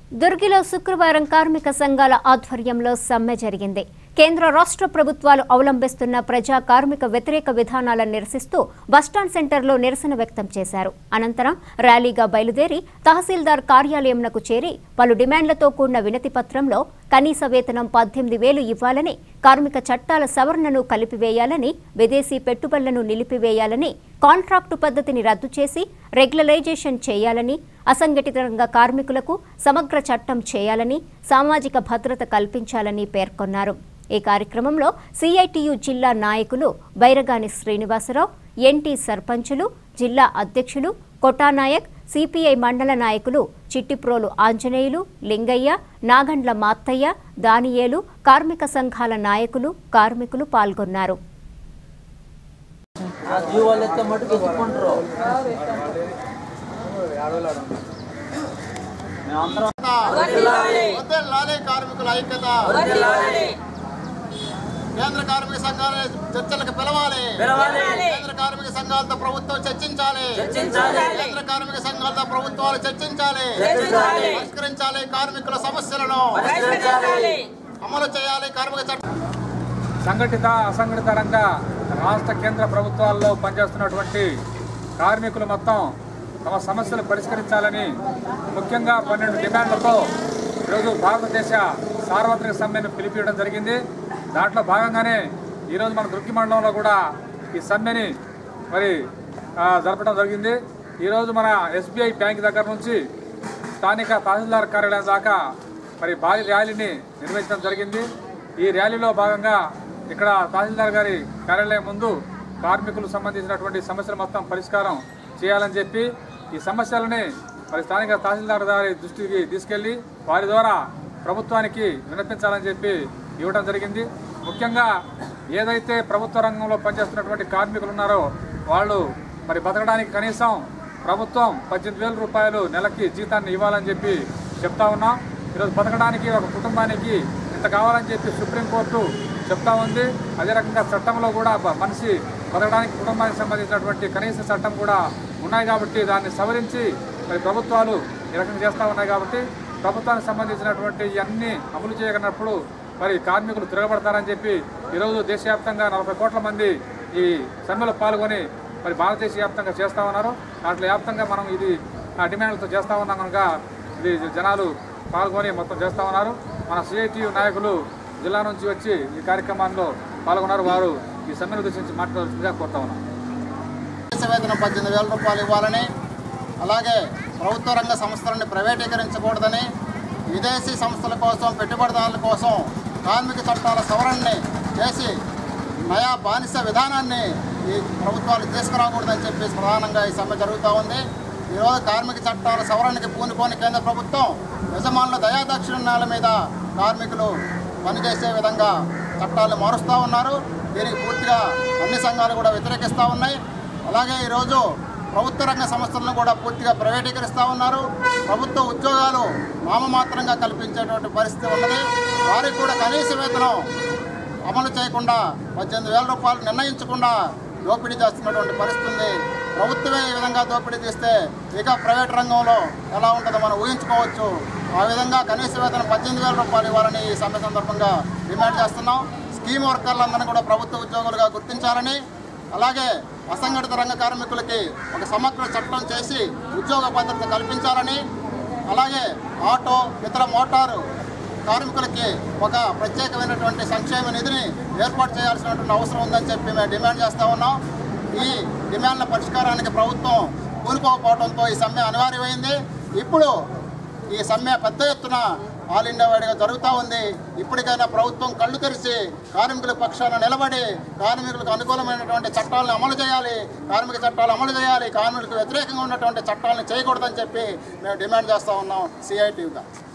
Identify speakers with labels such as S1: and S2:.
S1: దుర్గిలో శుక్రవారం కార్మిక సంఘాల ఆధ్వర్యంలో సమ్మె జరిగింది కేంద్ర రాష్ట్ర ప్రభుత్వాలు అవలంబిస్తున్న ప్రజా కార్మిక వ్యతిరేక విధానాలను నిరసిస్తూ బస్టాండ్ సెంటర్లో నిరసన వ్యక్తం చేశారు అనంతరం ర్యాలీగా బయలుదేరి తహసీల్దార్ కార్యాలయంనకు చేరి పలు డిమాండ్లతో కూడిన వినతి పత్రంలో కనీస వేతనం పద్దెనిమిది వేలు ఇవ్వాలని కార్మిక చట్టాల సవరణను కలిపివేయాలని విదేశీ పెట్టుబడులను నిలిపివేయాలని కాంట్రాక్టు పద్ధతిని రద్దు చేసి రెగ్యులరైజేషన్ చేయాలని అసంఘటిత రంగ కార్మికులకు సమగ్ర చట్టం చేయాలని సామాజిక భద్రత కల్పించాలని పేర్కొన్నారు ఈ కార్యక్రమంలో సిఐటియు జిల్లా నాయకులు బైరగాని శ్రీనివాసరావు ఎన్టీ సర్పంచులు జిల్లా అధ్యక్షులు కొటానాయక్ సిపిఐ మండల నాయకులు చిట్టిప్రోలు ఆంజనేయులు లింగయ్య నాగండ్ల మాత్తయ్య దానియేలు కార్మిక సంఘాల నాయకులు కార్మికులు పాల్గొన్నారు
S2: ఆ జీవాలు ఎత్తే మటుకు ఎత్తుకుంటారు మేమందరం
S3: వద్దెల్లాలి కార్మికుల ఐక్యత కేంద్ర కార్మిక సంఘాల చర్చలకు పిలవాలి కేంద్ర కార్మిక సంఘాలతో ప్రభుత్వం చర్చించాలి కేంద్ర కార్మిక సంఘాలతో ప్రభుత్వాలు చర్చించాలి పరిష్కరించాలి కార్మికుల సమస్యలను అమలు చేయాలి కార్మిక చట్టం
S4: సంఘటిత అసంఘటిత రంగ రాష్ట్ర కేంద్ర ప్రభుత్వాల్లో పనిచేస్తున్నటువంటి కార్మికులు మొత్తం తమ సమస్యలు పరిష్కరించాలని ముఖ్యంగా పన్నెండు డిమాండ్లతో ఈరోజు భారతదేశ సార్వత్రిక సమ్మెను పిలిపించడం జరిగింది దాంట్లో భాగంగానే ఈరోజు మన దుర్గి మండలంలో కూడా ఈ సమ్మెని మరి ఆ, జరపడం జరిగింది ఈరోజు మన ఎస్బీఐ బ్యాంక్ దగ్గర నుంచి స్థానిక తహసీల్దార్ కార్యాలయం దాకా మరి భారీ ర్యాలీని నిర్వహించడం జరిగింది ఈ ర్యాలీలో భాగంగా ఇక్కడ తహసీల్దార్ గారి కార్యాలయం ముందు కార్మికులకు సంబంధించినటువంటి సమస్యలు మొత్తం పరిష్కారం చేయాలని చెప్పి ఈ సమస్యలని మరి స్థానిక తహసీల్దార్ గారి దృష్టికి తీసుకెళ్లి వారి ద్వారా ప్రభుత్వానికి విన్నపించాలని చెప్పి ఇవ్వడం జరిగింది ముఖ్యంగా ఏదైతే ప్రభుత్వ రంగంలో పనిచేస్తున్నటువంటి కార్మికులు ఉన్నారో వాళ్ళు మరి బతకడానికి కనీసం ప్రభుత్వం పద్దెనిమిది వేల రూపాయలు నెలకి జీతాన్ని ఇవ్వాలని చెప్పి చెప్తా ఉన్నాం ఈరోజు బతకడానికి ఒక కుటుంబానికి ఇంత కావాలని చెప్పి సుప్రీంకోర్టు చెప్తా ఉంది అదే రకంగా చట్టంలో కూడా బ- మనిషి బతకడానికి కుటుంబానికి సంబంధించినటువంటి కనీస చట్టం కూడా ఉన్నాయి కాబట్టి దాన్ని సవరించి మరి ప్రభుత్వాలు ఈ రకంగా చేస్తూ ఉన్నాయి కాబట్టి ప్రభుత్వానికి సంబంధించినటువంటి ఇవన్నీ అమలు చేయగలిగినప్పుడు మరి కార్మికులు తిరగబడతారని చెప్పి ఈరోజు దేశవ్యాప్తంగా నలభై కోట్ల మంది ఈ సమ్మెలో పాల్గొని మరి భారతదేశ వ్యాప్తంగా చేస్తూ ఉన్నారు దాంట్లో వ్యాప్తంగా మనం ఇది ఆ డిమాండ్లతో చేస్తూ ఉన్నాం కనుక ఇది జనాలు పాల్గొని మొత్తం చేస్తూ ఉన్నారు మన సిఐటియు నాయకులు జిల్లా నుంచి వచ్చి ఈ కార్యక్రమాల్లో పాల్గొన్నారు వారు ఈ సమ్మెను ఉద్దేశించి మాట్లాడాల్సిందిగా కోరుతా ఉన్నాం
S3: కనీస వేతనం పద్దెనిమిది వేల రూపాయలు ఇవ్వాలని అలాగే ప్రభుత్వ రంగ సంస్థలను ప్రైవేటీకరించకూడదని విదేశీ సంస్థల కోసం పెట్టుబడిదారుల కోసం కార్మిక చట్టాల సవరణని చేసి నయా బానిస విధానాన్ని ఈ ప్రభుత్వాలు తీసుకురాకూడదని చెప్పేసి ప్రధానంగా ఈ సమ్మె జరుగుతూ ఉంది ఈరోజు కార్మిక చట్టాల సవరణకి పూనుకోని కేంద్ర ప్రభుత్వం యజమానుల దయాదక్షిణాల మీద కార్మికులు పనిచేసే విధంగా చట్టాలను మారుస్తూ ఉన్నారు దీనికి పూర్తిగా అన్ని సంఘాలు కూడా వ్యతిరేకిస్తూ ఉన్నాయి అలాగే ఈరోజు ప్రభుత్వ రంగ సంస్థలను కూడా పూర్తిగా ప్రైవేటీకరిస్తూ ఉన్నారు ప్రభుత్వ ఉద్యోగాలు నామమాత్రంగా కల్పించేటువంటి పరిస్థితి ఉన్నది వారికి కూడా కనీస వేతనం అమలు చేయకుండా పద్దెనిమిది వేల రూపాయలు నిర్ణయించకుండా దోపిడీ చేస్తున్నటువంటి పరిస్థితి ఉంది ప్రభుత్వమే ఈ విధంగా దోపిడీ చేస్తే ఇక ప్రైవేట్ రంగంలో ఎలా ఉంటుందో మనం ఊహించుకోవచ్చు ఆ విధంగా కనీస వేతనం పద్దెనిమిది వేల రూపాయలు ఇవ్వాలని ఈ సమ్మె సందర్భంగా డిమాండ్ చేస్తున్నాం స్కీమ్ వర్కర్లందరినీ కూడా ప్రభుత్వ ఉద్యోగులుగా గుర్తించాలని అలాగే అసంఘటిత రంగ కార్మికులకి ఒక సమగ్ర చట్టం చేసి ఉద్యోగ భద్రత కల్పించాలని అలాగే ఆటో ఇతర మోటారు కార్మికులకి ఒక ప్రత్యేకమైనటువంటి సంక్షేమ నిధిని ఏర్పాటు చేయాల్సినటువంటి అవసరం ఉందని చెప్పి మేము డిమాండ్ చేస్తూ ఉన్నాం ఈ డిమాండ్ల పరిష్కారానికి ప్రభుత్వం కూనుకోకపోవడంతో ఈ సమ్మె అనివార్యమైంది ఇప్పుడు ఈ సమ్మె పెద్ద ఎత్తున ఆల్ ఇండియా వైడ్గా జరుగుతూ ఉంది ఇప్పటికైనా ప్రభుత్వం కళ్ళు తెరిచి కార్మికుల పక్షాన నిలబడి కార్మికులకు అనుకూలమైనటువంటి చట్టాలను అమలు చేయాలి కార్మిక చట్టాలు అమలు చేయాలి కార్మికులకు వ్యతిరేకంగా ఉన్నటువంటి చట్టాలను చేయకూడదని చెప్పి మేము డిమాండ్ చేస్తూ ఉన్నాం సిఐటిగా